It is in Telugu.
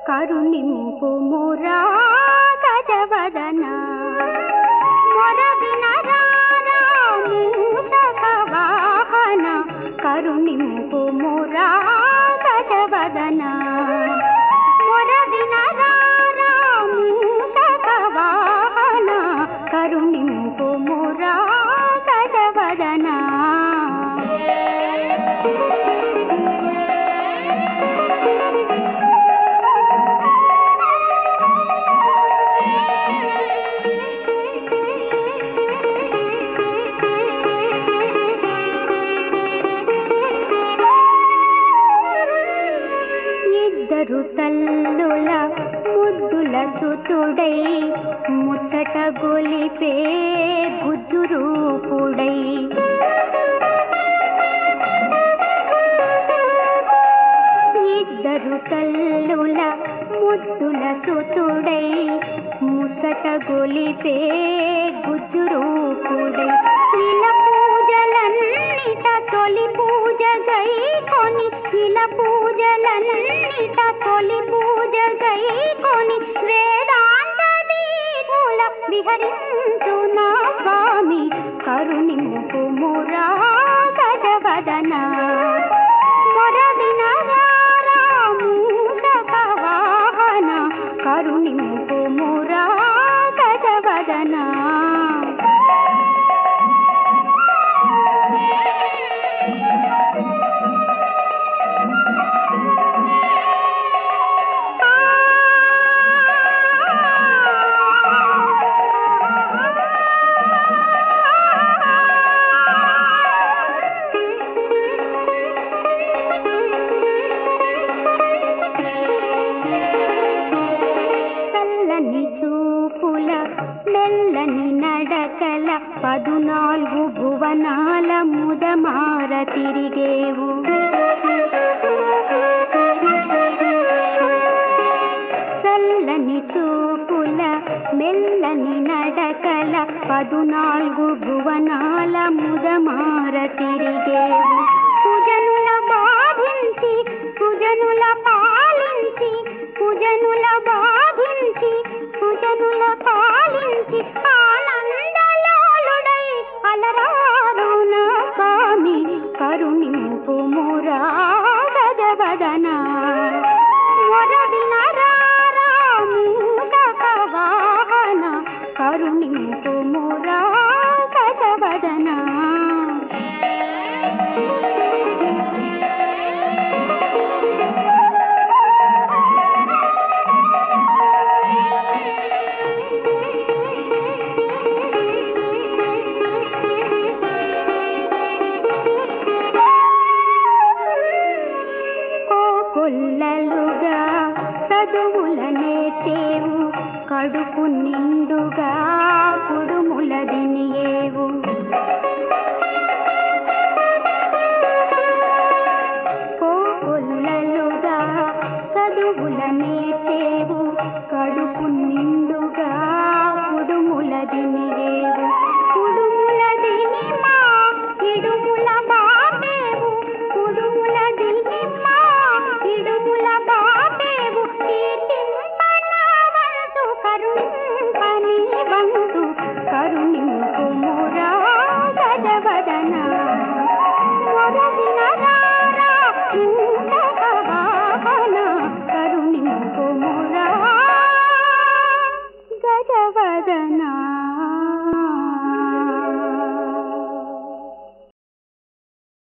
కరుణింపు మురా గజవదన మొరవినరారా మూషక వాహన కరుణింపు మురా గజవదన మొరవినరారా మూషక వాహన కరుణింపు మురా గజవదన ఇద్దరు తల్లుల ముద్దుల సుతుడై ముచ్చట గొలిపే బుద్ధు రూపుడై ఇద్దరు తల్లుల ముద్దుల సుతుడై ముసట గొలిపే గుజ్జు రూపుడై ఇలా పూజలన్నిట తొలి పూజ గై కొని ఇలా పూజలన్నిట తొలి పూజ గై కొని వేదాంత దీపుల విహరించు నా స్వామి కరుణింపు మురా గజవదన మొరవినరారా మూషక వాహన కరుణింపు మురా గజవదన చల్లని చూపుల మెల్లని నడకల పదునాలుగు భువనాల ముదమార తిరిగేవు చల్లని చూపుల మెల్లని నడకల పదునాలుగు భువనాల ముదమార తిరిగేవు సుజనుల బాధించి సుజనుల పాలించి సుజనుల బాధించి సుజనుల పాలించి ఆనందలోలుడై అలరారుణ స్వామి కరుణింపు మురా గజవదన మొరవినరారా మూషక వాహన కరుణింపు మురా గజవదన కోకొల్లలుగా చదువులనే చేవు కడుపు నిండుగా కుడుముల దినియేవు కోకొల్లలుగా చదువులనే చేవు కడుపు నిండుగా కుడుముల దినియేవు కుడుముల దిని మా ఇడుముల బాటేవు కుడుముల దిని మా ఇడుముల బాటేవు కీర్తింపనావంతు కరుణింపని వంతు కరుణింపు మురా గజవదన మొరవినరారా మూషక వాహన కరుణింపు మురా గజవదన